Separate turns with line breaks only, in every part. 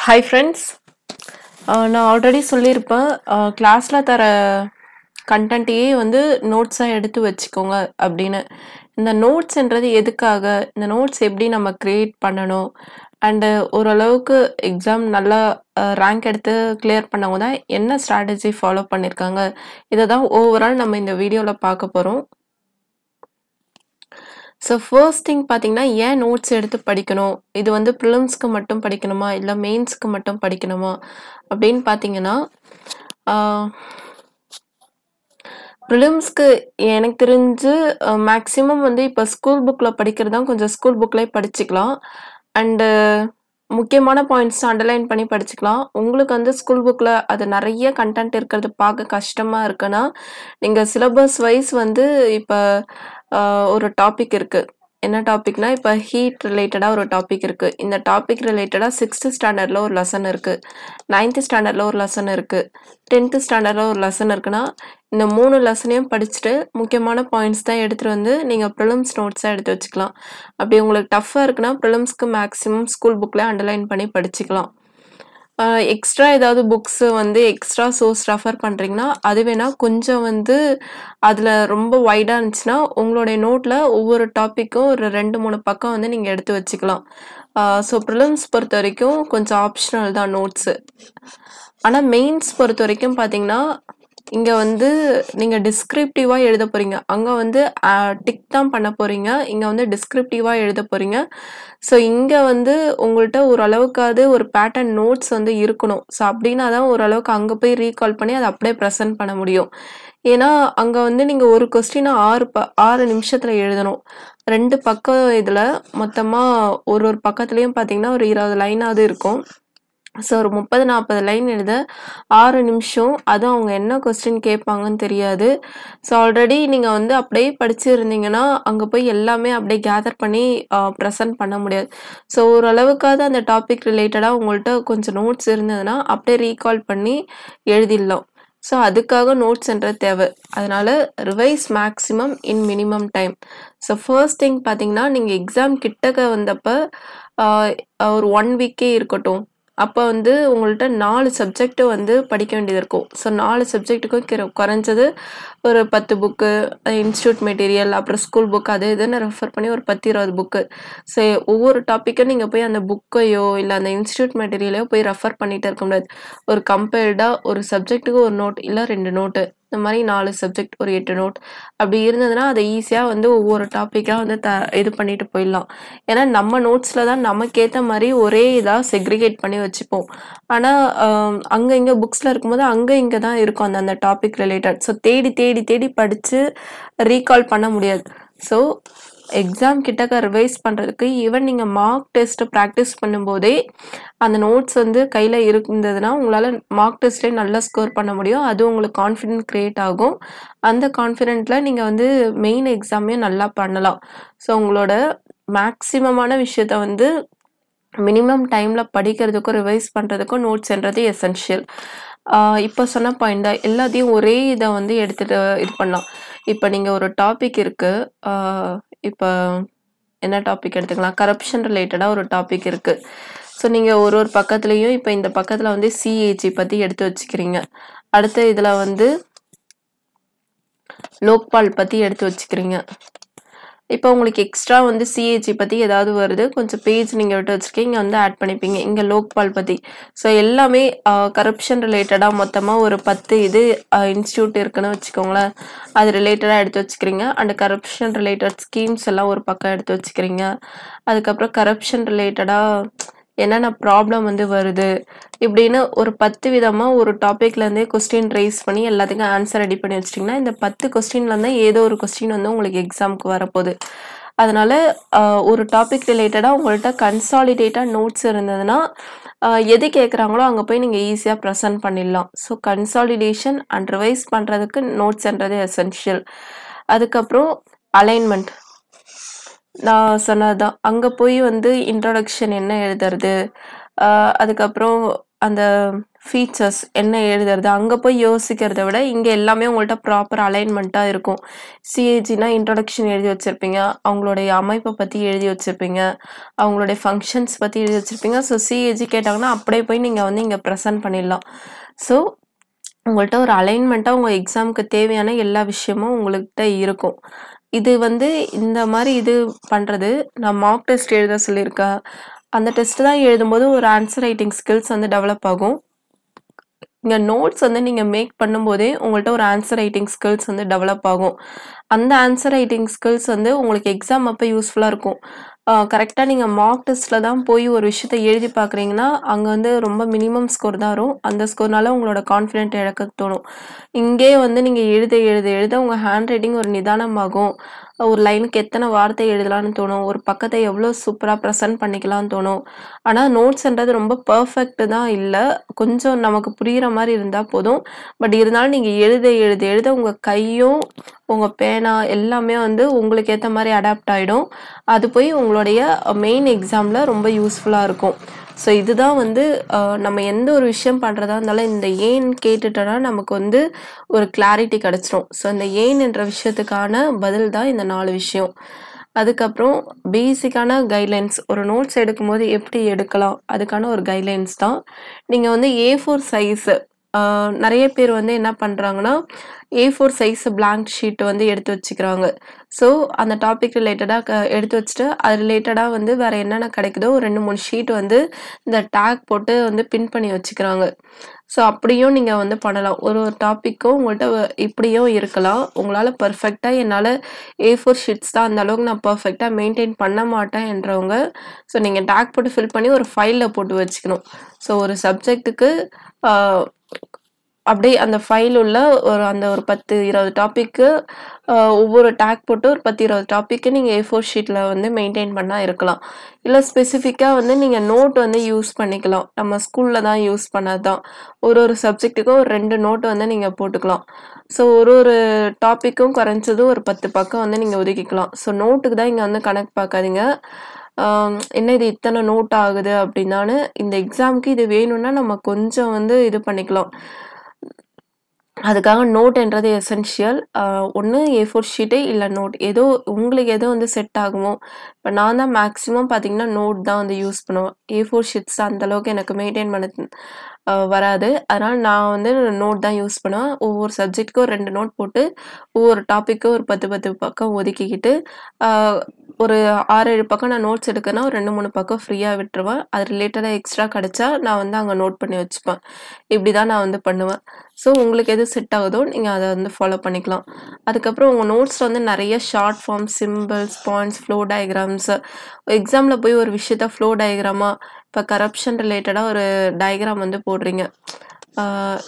Hi friends நான் already சொல்லியிருப்பேன் கிளாஸில் தர கண்டென்ட்டையே வந்து நோட்ஸாக எடுத்து வச்சுக்கோங்க அப்படின்னு இந்த நோட்ஸ்ன்றது எதுக்காக இந்த நோட்ஸ் எப்படி நம்ம க்ரியேட் பண்ணணும் அண்டு ஓரளவுக்கு எக்ஸாம் நல்லா ரேங்க் எடுத்து கிளியர் பண்ணவங்க தான் என்ன ஸ்ட்ராட்டஜி ஃபாலோ பண்ணியிருக்காங்க இதை தான் ஓவரால் நம்ம இந்த வீடியோவில் பார்க்க போகிறோம் ஸோ ஃபர்ஸ்ட் திங் பார்த்தீங்கன்னா ஏன் நோட்ஸ் எடுத்து படிக்கணும் இது வந்து ப்ரிலிம்ஸ்க்கு மட்டும் படிக்கணுமா இல்லை மெயின்ஸ்க்கு மட்டும் படிக்கணுமா அப்படின்னு பார்த்தீங்கன்னா ப்ரிலிம்ஸ்க்கு எனக்கு தெரிஞ்சு மேக்ஸிமம் வந்து இப்போ ஸ்கூல் புக்கில் படிக்கிறது தான் கொஞ்சம் ஸ்கூல் புக்லேயே படிச்சுக்கலாம் அண்டு முக்கியமான பாயிண்ட்ஸ் அண்டர்லைன் பண்ணி படிச்சுக்கலாம் உங்களுக்கு வந்து ஸ்கூல் புக்கில் அது நிறைய கண்டென்ட் இருக்கிறது பார்க்க கஷ்டமாக இருக்குன்னா நீங்கள் சிலபஸ் வைஸ் வந்து இப்போ ஒரு டாபிக் இருக்குது என்ன டாபிக்னா இப்போ ஹீட் ரிலேட்டடாக ஒரு டாபிக் இருக்குது இந்த டாபிக் ரிலேட்டடாக சிக்ஸ்த்து ஸ்டாண்டர்டில் ஒரு லெசன் இருக்குது நைன்த்து ஸ்டாண்டர்டில் ஒரு லெசன் இருக்குது டென்த்து ஸ்டாண்டர்டில் ஒரு லெசன் இருக்குன்னா இந்த மூணு லெசனையும் படிச்சுட்டு முக்கியமான பாயிண்ட்ஸ் தான் எடுத்துகிட்டு வந்து நீங்கள் ப்ரிலிம்ஸ் நோட்ஸாக எடுத்து வச்சுக்கலாம் அப்படி உங்களுக்கு டஃப்பாக இருக்குன்னா ப்ரிலிம்ஸ்க்கு மேக்ஸிமம் ஸ்கூல் புக்கில் அண்டர்லைன் பண்ணி படிச்சுக்கலாம் எக்ஸ்ட்ரா ஏதாவது புக்ஸு வந்து எக்ஸ்ட்ரா சோர்ஸ் ரெஃபர் பண்ணுறீங்கன்னா அது வேணால் கொஞ்சம் வந்து அதில் ரொம்ப வைடாக இருந்துச்சுன்னா உங்களுடைய நோட்டில் ஒவ்வொரு டாப்பிக்கும் ஒரு ரெண்டு மூணு பக்கம் வந்து நீங்கள் எடுத்து வச்சுக்கலாம் ஸோ ப்ரிலிம்ஸ் பொறுத்த வரைக்கும் கொஞ்சம் ஆப்ஷனல் தான் நோட்ஸு ஆனால் மெயின்ஸ் பொறுத்த வரைக்கும் பார்த்தீங்கன்னா இங்கே வந்து நீங்கள் டிஸ்கிரிப்டிவாக எழுத போகிறீங்க அங்கே வந்து டிக் தான் பண்ண போகிறீங்க இங்கே வந்து டிஸ்கிரிப்டிவாக எழுத போகிறீங்க ஸோ இங்கே வந்து உங்கள்கிட்ட ஓரளவுக்காவது ஒரு பேட்டர்ன் நோட்ஸ் வந்து இருக்கணும் ஸோ அப்படின்னா தான் ஓரளவுக்கு அங்கே போய் ரீகால் பண்ணி அதை அப்படியே ப்ரெசென்ட் பண்ண முடியும் ஏன்னா அங்கே வந்து நீங்கள் ஒரு கொஸ்டினை ஆறு ப ஆறு நிமிஷத்தில் எழுதணும் ரெண்டு பக்கம் இதில் மொத்தமாக ஒரு ஒரு பக்கத்துலேயும் பார்த்தீங்கன்னா ஒரு இருபது லைனாவது இருக்கும் ஸோ ஒரு முப்பது நாற்பது லைன் எழுத ஆறு நிமிஷம் அதுவும் அவங்க என்ன கொஸ்டின் கேட்பாங்கன்னு தெரியாது ஸோ ஆல்ரெடி நீங்கள் வந்து அப்படியே படிச்சுருந்தீங்கன்னா அங்கே போய் எல்லாமே அப்படியே கேதர் பண்ணி ப்ரெசன்ட் பண்ண முடியாது ஸோ ஓரளவுக்காவது அந்த டாபிக் ரிலேட்டடாக உங்கள்கிட்ட கொஞ்சம் நோட்ஸ் இருந்ததுன்னா அப்படியே ரீகால் பண்ணி எழுதிடலாம் ஸோ அதுக்காக நோட்ஸ்ன்றது தேவை அதனால் revise maximum in minimum time so first thing பார்த்தீங்கன்னா நீங்கள் எக்ஸாம் கிட்டக்க வந்தப்போ ஒரு ஒன் வீக்கே இருக்கட்டும் அப்போ வந்து உங்கள்கிட்ட நாலு சப்ஜெக்ட்டு வந்து படிக்க வேண்டியது இருக்கும் ஸோ நாலு சப்ஜெக்ட்டுக்கும் குறைஞ்சது ஒரு பத்து புக்கு இன்ஸ்டியூட் மெட்டீரியல் அப்புறம் ஸ்கூல் புக் அது இதுன்னு ரெஃபர் பண்ணி ஒரு பத்து இருபது புக்கு ஸோ ஒவ்வொரு டாப்பிக்கும் நீங்கள் போய் அந்த புக்கையோ இல்லை அந்த இன்ஸ்டியூட் மெட்டீரியலையோ போய் ரெஃபர் பண்ணிகிட்டே இருக்க முடியாது ஒரு கம்பேர்டாக ஒரு சப்ஜெக்ட்டுக்கு ஒரு நோட் இல்லை ரெண்டு நோட்டு இந்த மாதிரி நாலு சப்ஜெக்ட் ஒரு எட்டு நோட் அப்படி இருந்ததுன்னா அதை ஈஸியாக வந்து ஒவ்வொரு டாப்பிக்காக வந்து த இது பண்ணிட்டு போயிடலாம் ஏன்னா நம்ம நோட்ஸில் தான் நமக்கேற்ற மாதிரி ஒரே இதாக செக்ரிகேட் பண்ணி வச்சுப்போம் ஆனால் அங்கே இங்கே புக்ஸில் இருக்கும்போது அங்கே இங்கே தான் இருக்கும் அந்த அந்த டாபிக் ரிலேட்டட் ஸோ தேடி தேடி தேடி படித்து ரீகால் பண்ண முடியாது ஸோ எக்ஸாம் கிட்டக்க ரிவைஸ் பண்ணுறதுக்கு ஈவன் நீங்கள் மார்க் டெஸ்ட்டு ப்ராக்டிஸ் பண்ணும்போதே அந்த நோட்ஸ் வந்து கையில் இருந்ததுன்னா உங்களால் மார்க் டெஸ்ட்லேயே நல்லா ஸ்கோர் பண்ண முடியும் அது உங்களுக்கு கான்ஃபிடென்ட் க்ரியேட் ஆகும் அந்த கான்ஃபிடென்ட்டில் நீங்கள் வந்து மெயின் எக்ஸாமையும் நல்லா பண்ணலாம் ஸோ உங்களோட மேக்ஸிமமான விஷயத்த வந்து மினிமம் டைமில் படிக்கிறதுக்கும் ரிவைஸ் பண்ணுறதுக்கும் நோட்ஸ்ன்றது எசென்ஷியல் இப்போ சொன்ன பாயிண்ட் தான் எல்லாத்தையும் ஒரே இதை வந்து எடுத்துகிட்டு இது பண்ணலாம் இப்போ நீங்கள் ஒரு டாபிக் இருக்குது இப்போ என்ன டாபிக் எடுத்துக்கலாம் கரப்ஷன் ரிலேட்டடாக ஒரு டாபிக் இருக்குது ஸோ நீங்கள் ஒரு ஒரு பக்கத்துலேயும் இப்போ இந்த பக்கத்தில் வந்து சிஏஜி பற்றி எடுத்து வச்சுக்கிறீங்க அடுத்த இதில் வந்து லோக்பால் பற்றி எடுத்து வச்சுக்கிறீங்க இப்போ உங்களுக்கு எக்ஸ்ட்ரா வந்து சிஏஜி பற்றி ஏதாவது வருது கொஞ்சம் பேஜ் நீங்கள் விட்டு வச்சுருக்கீங்க இங்கே வந்து ஆட் பண்ணிப்பீங்க இங்கே லோக்பால் பற்றி ஸோ எல்லாமே கரப்ஷன் ரிலேட்டடாக மொத்தமாக ஒரு பத்து இது இன்ஸ்டியூட் இருக்குன்னு வச்சுக்கோங்களேன் அது ரிலேட்டடாக எடுத்து வச்சுக்கிறீங்க அண்ட் கரப்ஷன் ரிலேட்டட் ஸ்கீம்ஸ் எல்லாம் ஒரு பக்கம் எடுத்து வச்சுக்கிறீங்க அதுக்கப்புறம் கரப்ஷன் ரிலேட்டடாக என்னென்ன ப்ராப்ளம் வந்து வருது இப்படின்னு ஒரு பத்து விதமாக ஒரு டாப்பிக்லேருந்தே கொஸ்டின் ரைஸ் பண்ணி எல்லாத்துக்கும் ஆன்சர் ரெடி பண்ணி வச்சிட்டிங்கன்னா இந்த பத்து கொஸ்டின்லேருந்து ஏதோ ஒரு கொஸ்டின் வந்து உங்களுக்கு எக்ஸாமுக்கு வரப்போகுது அதனால் ஒரு டாபிக் ரிலேட்டடாக உங்கள்கிட்ட கன்சாலிடேட்டாக நோட்ஸ் இருந்ததுன்னா எது கேட்குறாங்களோ அங்கே போய் நீங்கள் ஈஸியாக ப்ரெசென்ட் பண்ணிடலாம் ஸோ கன்சாலிடேஷன் அண்ட் ரிவைஸ் பண்ணுறதுக்கு நோட்ஸ்ன்றது எசென்ஷியல் அதுக்கப்புறம் அலைன்மெண்ட் நான் சொன்னது தான் அங்கே போய் வந்து இன்ட்ரொடக்ஷன் என்ன எழுதுறது அதுக்கப்புறம் அந்த ஃபீச்சர்ஸ் என்ன எழுதுறது அங்கே போய் யோசிக்கிறத விட இங்கே எல்லாமே உங்கள்கிட்ட ப்ராப்பர் அலைன்மெண்ட்டாக இருக்கும் சிஏஜினா இன்ட்ரடக்ஷன் எழுதி வச்சுருப்பீங்க அவங்களுடைய அமைப்பை பற்றி எழுதி வச்சுருப்பீங்க அவங்களுடைய ஃபங்க்ஷன்ஸ் பற்றி எழுதி வச்சுருப்பீங்க ஸோ சிஏஜி கேட்டாங்கன்னா அப்படியே போய் நீங்கள் வந்து இங்கே ப்ரெசென்ட் பண்ணிடலாம் ஸோ உங்கள்கிட்ட ஒரு அலைன்மெண்ட்டாக உங்கள் எக்ஸாமுக்கு தேவையான எல்லா விஷயமும் உங்கள்கிட்ட இருக்கும் இது வந்து இந்த மாதிரி இது பண்ணுறது நான் மார்க் டெஸ்ட் எழுத சொல்லியிருக்கேன் அந்த டெஸ்ட் தான் எழுதும்போது ஒரு ஆன்சர் ரைட்டிங் ஸ்கில்ஸ் வந்து டெவலப் ஆகும் இங்கே நோட்ஸ் வந்து நீங்கள் மேக் பண்ணும்போதே உங்கள்கிட்ட ஒரு ஆன்சர் ரைட்டிங் ஸ்கில்ஸ் வந்து டெவலப் ஆகும் அந்த ஆன்சர் ரைட்டிங் ஸ்கில்ஸ் வந்து உங்களுக்கு எக்ஸாம் அப்போ யூஸ்ஃபுல்லாக இருக்கும் கரெக்டாக நீங்கள் மார்க் டெஸ்ட்டில் தான் போய் ஒரு விஷயத்த எழுதி பார்க்குறீங்கன்னா அங்கே வந்து ரொம்ப மினிமம் ஸ்கோர் தான் வரும் அந்த ஸ்கோர்னால உங்களோட கான்ஃபிடென்ட் இழக்க தோணும் இங்கே வந்து நீங்கள் எழுத எழுத எழுத உங்கள் ஹேண்ட் ரைட்டிங் ஒரு நிதானமாகும் ஒரு லைனுக்கு எத்தனை வார்த்தை எழுதலாம்னு தோணும் ஒரு பக்கத்தை எவ்வளோ சூப்பராக ப்ரெசென்ட் பண்ணிக்கலாம்னு தோணும் ஆனால் நோட்ஸ்ன்றது ரொம்ப பர்ஃபெக்ட் தான் இல்லை கொஞ்சம் நமக்கு புரிகிற மாதிரி இருந்தால் போதும் பட் இருந்தாலும் நீங்கள் எழுத எழுத எழுத உங்கள் கையும் உங்கள் பேனா எல்லாமே வந்து உங்களுக்கு ஏற்ற மாதிரி அடாப்ட் ஆகிடும் அது போய் உங்களுடைய மெயின் எக்ஸாமில் ரொம்ப யூஸ்ஃபுல்லாக இருக்கும் ஸோ இதுதான் வந்து அஹ், நம்ம எந்த ஒரு விஷயம் பண்ணுறதா இருந்தாலும் இந்த ஏன் கேட்டுட்டோன்னா நமக்கு வந்து ஒரு கிளாரிட்டி கிடச்சிரும் ஸோ இந்த ஏன் என்ற விஷயத்துக்கான பதில் தான் இந்த நாலு விஷயம் அதுக்கப்புறம் பேசிக்கான கைட்லைன்ஸ் ஒரு நோட்ஸ் எடுக்கும்போது எப்படி எடுக்கலாம் அதுக்கான ஒரு கைட்லைன்ஸ் தான் நீங்கள் வந்து ஏ ஃபோர் சைஸு நிறைய பேர் வந்து என்ன பண்ணுறாங்கன்னா A four size blank sheet வந்து எடுத்து வச்சுக்கிறாங்க ஸோ அந்த டாபிக் ரிலேட்டடாக எடுத்து வச்சுட்டு அது ரிலேட்டடாக வந்து வேறு என்னென்ன கிடைக்குதோ ஒரு ரெண்டு மூணு ஷீட் வந்து இந்த டேக் போட்டு வந்து பின் பண்ணி வச்சுக்கிறாங்க ஸோ அப்படியும் நீங்கள் வந்து பண்ணலாம் ஒரு ஒரு டாப்பிக்கும் உங்கள்கிட்ட வ- இப்படியும் இருக்கலாம் உங்களால் பர்ஃபெக்டாக என்னால் ஏ ஃபோர் ஷீட்ஸ் தான் அந்த அளவுக்கு நான் பர்ஃபெக்டாக மெயின்டைன் பண்ண மாட்டேன் என்றவங்க ஸோ நீங்கள் டேக் போட்டு ஃபில் பண்ணி ஒரு ஃபைலில் போட்டு வச்சுக்கணும் ஸோ ஒரு சப்ஜெக்ட்டுக்கு அப்படியே அந்த ஃபைல் உள்ள ஒரு அந்த ஒரு பத்து இருபது டாப்பிக்கு ஒவ்வொரு டேக் போட்டு ஒரு பத்து இருபது டாப்பிக்கு நீங்கள் ஏ ஃபோர் ஷீட்டில் வந்து மெயின்டைன் பண்ணால் இருக்கலாம் இல்லை ஸ்பெசிஃபிக்காக வந்து நீங்கள் நோட் வந்து யூஸ் பண்ணிக்கலாம் நம்ம ஸ்கூலில் தான் யூஸ் பண்ணது தான் ஒரு ஒரு சப்ஜெக்ட்டுக்கும் ஒரு ரெண்டு நோட் வந்து நீங்கள் போட்டுக்கலாம் ஸோ ஒரு ஒரு டாப்பிக்கும் குறைஞ்சது ஒரு பத்து பக்கம் வந்து நீங்கள் ஒதுக்கிக்கலாம் ஸோ நோட்டுக்கு தான் இங்கே வந்து கணக்கு பார்க்காதீங்க ஆம், என்ன இது இத்தனை நோட் ஆகுது அப்படின்னான்னு இந்த எக்ஸாமுக்கு இது வேணும்னா நம்ம கொஞ்சம் வந்து இது பண்ணிக்கலாம் அதுக்காக நோட்ன்றது எசென்ஷியல் ஒன்று ஏ ஃபோர் ஷீட்டு இல்லை நோட் ஏதோ உங்களுக்கு எது வந்து செட் ஆகுமோ இப்போ நான் தான் மேக்ஸிமம் பார்த்தீங்கன்னா நோட் தான் வந்து யூஸ் பண்ணுவேன் ஏ ஃபோர் ஷீட்ஸ் அந்தளவுக்கு எனக்கு மெயின்டைன் பண்ண அஹ், வராது அதனால் நான் வந்து நோட் தான் யூஸ் பண்ணுவேன் ஒவ்வொரு சப்ஜெக்ட்டுக்கும் ஒரு ரெண்டு நோட் போட்டு ஒவ்வொரு டாப்பிக்கும் ஒரு பத்து பத்து பக்கம் ஒதுக்கிக்கிட்டு ஆஹ், ஒரு ஆறு ஏழு பக்கம் நான் நோட்ஸ் எடுக்கன்னா ஒரு ரெண்டு மூணு பக்கம் ஃப்ரீயாக விட்டுருவேன் அது ரிலேட்டடாக எக்ஸ்ட்ரா கிடைச்சா நான் வந்து அங்கே நோட் பண்ணி வச்சுப்பேன் இப்படி தான் நான் வந்து பண்ணுவேன் ஸோ உங்களுக்கு எது செட் ஆகுதோ நீங்கள் அதை வந்து ஃபாலோ பண்ணிக்கலாம் அதுக்கப்புறம் உங்கள் நோட்ஸில் வந்து நிறைய short form symbols points flow diagrams எக்ஸாமில் போய் ஒரு விஷயத்த ஃப்ளோ டயக்ராமாக இப்போ கரப்ஷன் ரிலேட்டடாக ஒரு டயக்ராம் வந்து போடுறீங்க ஆஹ்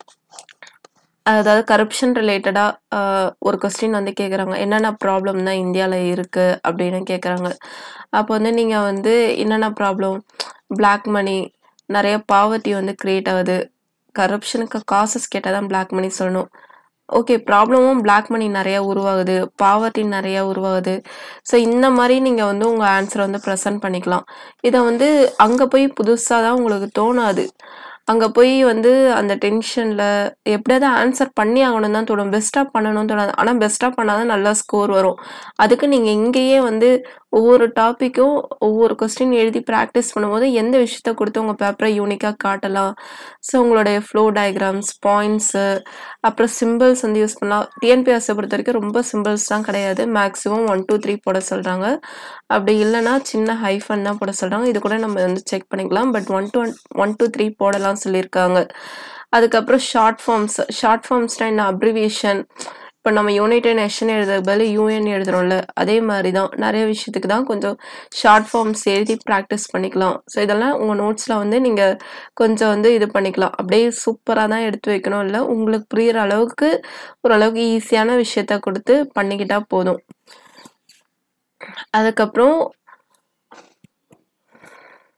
அதாவது கரப்ஷன் ரிலேட்டடாக ஒரு கொஸ்டின் வந்து கேட்குறாங்க என்னென்ன ப்ராப்ளம் தான் இந்தியாவில் இருக்குது அப்படின்னு கேட்குறாங்க அப்போ வந்து நீங்கள் வந்து என்னென்ன ப்ராப்ளம் பிளாக் மணி நிறைய பாவர்ட்டி வந்து க்ரியேட் ஆகுது கரப்ஷனுக்கு காசஸ் கேட்டால் தான் பிளாக் மணி சொல்லணும் ஓகே ப்ராப்ளமும் பிளாக் மணி நிறைய உருவாகுது பாவர்ட்டி நிறைய உருவாகுது ஸோ இந்த மாதிரி நீங்கள் வந்து உங்கள் ஆன்சரை வந்து ப்ரெசென்ட் பண்ணிக்கலாம் இதை வந்து அங்கே போய் புதுசாக தான் உங்களுக்கு தோணாது அங்கே போய் வந்து அந்த டென்ஷனில் எப்படியாவது ஆன்சர் பண்ணி ஆகணும் தான் தோணும் பெஸ்ட்டாக பண்ணணும்னு தோணாது ஆனால் பெஸ்ட்டாக பண்ணால் தான் நல்லா ஸ்கோர் வரும் அதுக்கு நீங்கள் இங்கேயே வந்து ஒவ்வொரு டாப்பிக்கும் ஒவ்வொரு கொஸ்டின் எழுதி ப்ராக்டிஸ் பண்ணும்போது எந்த விஷயத்த கொடுத்து உங்கள் பேப்பரை யூனிக்காக காட்டலாம் ஸோ உங்களுடைய ஃப்ளோ டயக்ராம்ஸ் பாயிண்ட்ஸு அப்புறம் சிம்பிள்ஸ் வந்து யூஸ் பண்ணலாம் டிஎன்பிஎஸ்ஸை பொறுத்த வரைக்கும் ரொம்ப சிம்பிள்ஸ் தான் கிடையாது மேக்ஸிமம் ஒன் டூ த்ரீ போட சொல்கிறாங்க அப்படி இல்லைன்னா சின்ன ஹைஃபன் தான் போட சொல்கிறாங்க இது கூட நம்ம வந்து செக் பண்ணிக்கலாம் but one two one two three போடலாம் சொல்லியிருக்காங்க அதுக்கப்புறம் ஷார்ட் ஃபார்ம்ஸ் ஷார்ட் ஃபார்ம்ஸ்னால் என்ன அப்ரிவியேஷன் இப்போ நம்ம யுனைடெட் நேஷன் எழுதுறதுக்கு பதில் யூஎன் எழுதுறோம்ல அதே மாதிரி தான் நிறைய விஷயத்துக்கு தான் கொஞ்சம் ஷார்ட் ஃபார்ம்ஸ் எழுதி ப்ராக்டிஸ் பண்ணிக்கலாம் ஸோ இதெல்லாம் உங்கள் நோட்ஸில் வந்து நீங்கள் கொஞ்சம் வந்து இது பண்ணிக்கலாம் அப்படியே சூப்பராக தான் எடுத்து வைக்கணும் இல்லை உங்களுக்கு புரியிற அளவுக்கு ஓரளவுக்கு ஈஸியான விஷயத்த கொடுத்து பண்ணிக்கிட்டா போதும் அதுக்கப்புறம்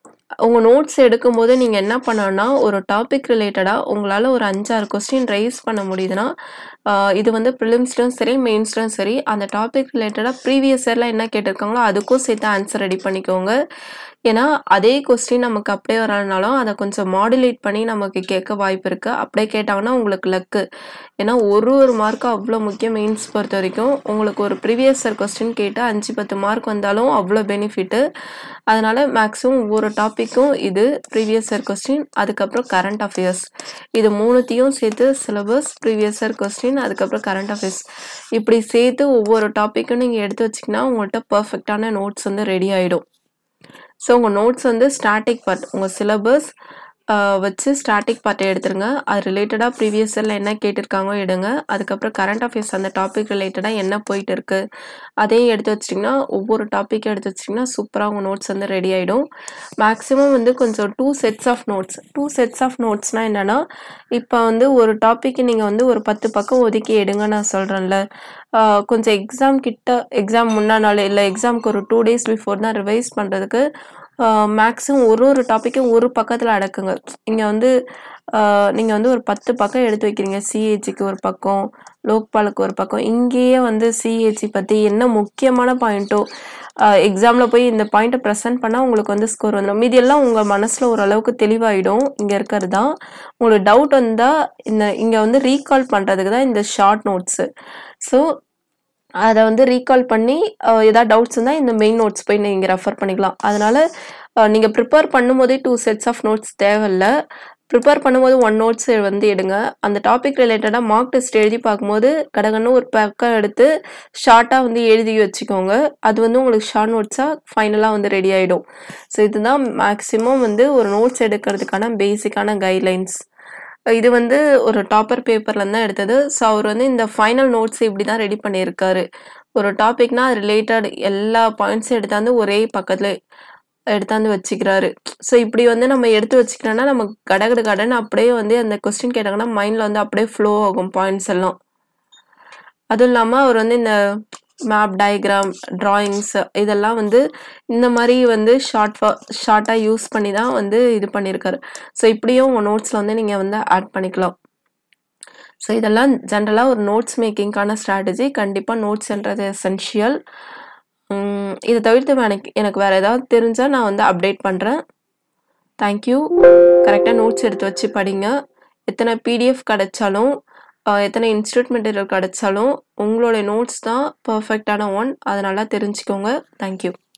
உங்க நோட்ஸ் எடுக்கும்போது நீங்க என்ன பண்ணணும்னா, ஒரு டாபிக் ரிலேட்டடா உங்களால ஒரு 5, 6 கொஸ்டின் ரைஸ் பண்ண முடியுதுன்னா, அ இது வந்து பிரிலிம்ஸ்லயும் சரி, மெயின்ஸ்லயும் சரி, அந்த டாபிக் ரிலேட்டடா ப்ரீவியஸ் இயர்ல என்ன கேட்டிருக்காங்களோ, அதுக்கும் சேர்த்து ஆன்சர் ரெடி பண்ணிக்கோங்க. ஏன்னா, அதே கொஸ்டின் நமக்கு அப்படியே வரலனாலும், அத கொஞ்சம் மாடுலேட் பண்ணி நமக்கு கேட்க வாய்ப்பு இருக்கு. அப்படியே கேட்டாங்கன்னா உங்களுக்கு லக்கு. ஏன்னா, ஒரு ஒரு மார்க்கும் அவ்ளோ முக்கியம் மெயின்ஸ் பொறுத்தவரைக்கும். உங்களுக்கு ஒரு ப்ரீவியஸ் இயர் கொஸ்டின் கேட்டு 5, 10 மார்க் வந்தாலும் அவ்ளோ பெனிஃபிட்டு. அதனால மேக்ஸிமம் ஒவ்வொரு டாபிக்கும் இது ப்ரீவியஸ் இயர் கொஸ்டின், அதுக்கப்புறம் கரண்ட் அஃபேர்ஸ். இது 3த்தையும் சேர்த்து சிலபஸ், ப்ரீவியஸ் இயர் கொஸ்டின், அதுக்கப்புறம் கரண்ட் அஃபேர்ஸ். இப்படி சேர்த்து ஒவ்வொரு டாபிக்கும் நீங்க எடுத்து வச்சீங்கன்னா, உங்கள்ட்ட பெர்ஃபெக்ட்டான நோட்ஸ் வந்து ரெடி ஆயிடும். ஸோ, உங்க நோட்ஸ் வந்து ஸ்டாட்டிக் பார்ட். உங்க சிலபஸ் அ வச்சு ஸ்டாட்டிக் பார்ட்ட எடுத்துருங்க. அது ரிலேட்டடா ப்ரீவியஸ் இயர்ல என்ன கேட்டிருக்காங்களோ எடுங்க. அதுக்கப்புறம் கரண்ட் அஃபேர்ஸ் அந்த டாபிக் ரிலேட்டடா என்ன போயிட்டு இருக்கு, அதையும் எடுத்து வச்சுட்டீங்கன்னா, ஒவ்வொரு டாபிக்கும் எடுத்து வச்சுட்டீங்கன்னா, சூப்பரா உங்க நோட்ஸ் வந்து ரெடி ஆயிடும். மேக்ஸிமம் வந்து கொஞ்சம் 2 sets of notes 2 sets of நோட்ஸ்னா என்னன்னா, இப்ப வந்து ஒரு டாபிக் நீங்க வந்து ஒரு 10 பக்கம் ஒதுக்கி எடுங்கன்னு நான் சொல்றேன்ல. அ கொஞ்சம் எக்ஸாம் கிட்ட எக்ஸாம் முன்னா நாள் இல்ல எக்ஸாம்க்கு ஒரு 2 டேஸ் பிஃபோர் தான் ரிவைஸ் பண்றதுக்கு அ மேக்ஸிமம் ஒரு ஒரு டாபிக்கும் ஒரு பக்கத்துல அடக்குங்க. இங்க வந்து அ நீங்க வந்து ஒரு 10 பக்கம் எடுத்து வைக்கிறீங்க. சிஏஜிக்கு ஒரு பக்கம், லோக்பாலுக்கு ஒரு பக்கம். இங்கேயே வந்து சிஏஜி பத்தி என்ன முக்கியமான பாயிண்ட்டோ, அ எக்ஸாம்ல போய் இந்த பாயிண்ட்ட பிரசன்ட் பண்ணா உங்களுக்கு வந்து ஸ்கோர் வந்துரும். மீதி எல்லாம் உங்க மனசுல ஓரளவுக்கு தெளிவாயிடும். இங்க இருக்கிறது தான். உங்களுக்கு டவுட் வந்தா, இந்த இங்க வந்து ரீகால் பண்றதுக்கு தான் இந்த ஷார்ட் நோட்ஸு. ஸோ, அத வந்து ரீகால் பண்ணி அ ஏதாவது டவுட்ஸ் இருந்தா இந்த மெயின் நோட்ஸ் போய் நீங்க ரெஃபர் பண்ணிக்கலாம். அதனால அ நீங்க ப்ரிப்பேர் பண்ணும்போதே 2 செட்ஸ் ஆஃப் நோட்ஸ் தேவையில்ல. ப்ரிப்பேர் பண்ணும்போது 1 நோட்ஸ் வந்து எடுங்க. அந்த டாபிக் ரிலேட்டடா மார்க் டெஸ்ட் எழுதி பார்க்கும்போது, கடகடன்னு ஒரு பக்கம் எடுத்து ஷார்ட்டா வந்து எழுதி வச்சுக்கோங்க. அது வந்து உங்களுக்கு ஷார்ட் நோட்ஸா ஃபைனலா வந்து ரெடி ஆயிடும். ஸோ, இதுதான் மேக்ஸிமம் வந்து ஒரு நோட்ஸ் எடுக்கிறதுக்கான பேசிக்கான கைட்லைன்ஸ். இது வந்து ஒரு டாப்பர் பேப்பர்லருந்து தான் எடுத்தது. ஸோ, அவரு வந்து இந்த ஃபைனல் நோட்ஸ் இப்படி தான் ரெடி பண்ணியிருக்காரு. ஒரு டாபிக்னா அது ரிலேட்டட் எல்லா பாயிண்ட்ஸும் எடுத்தாந்து ஒரே பக்கத்துல எடுத்தாந்து வச்சுக்கிறாரு. ஸோ, இப்படி வந்து நம்ம எடுத்து வச்சுக்கிட்டோம்னா, நமக்கு கடகட கடன்னு அப்படியே வந்து அந்த கொஸ்டின் கேட்டாங்கன்னா, மைண்ட்ல வந்து அப்படியே ஃப்ளோ ஆகும் பாயிண்ட்ஸ் எல்லாம். அதுவும் இல்லாம அவர் வந்து இந்த மேப் டயகிராம், டிராயிங்ஸ் இதெல்லாம் வந்து இந்த மாரி வந்து ஷார்ட் ஃபா ஷார்ட்டா யூஸ் பண்ணி தான் வந்து இது பண்ணியிருக்காரு. ஸோ, இப்படியும் உங்க நோட்ஸ்ல வந்து நீங்க வந்து ஆட் பண்ணிக்கலாம். ஸோ, இதெல்லாம் ஜெனரலா ஒரு நோட்ஸ் மேக்கிங்க்கான ஸ்ட்ராட்டஜி. கண்டிப்பா நோட்ஸ்ன்றது எசென்ஷியல். ம் இத தவிர்த்து எனக்கு எனக்கு வேற ஏதாவது தெரிஞ்சா நான் வந்து அப்டேட் பண்றேன். Thank you. கரெக்ட்டா நோட்ஸ் எடுத்து வச்சு படிங்க. எத்தன பிடிஎஃப் கிடைச்சாலும், அ எத்தன இன்ஸ்டிடியூட் மெட்டீரியல் கிடைச்சாலும், உங்களுடைய நோட்ஸ் தான் பெர்ஃபெக்ட்டான ஒன். அத நல்லா தெரிஞ்சுக்கோங்க. Thank you.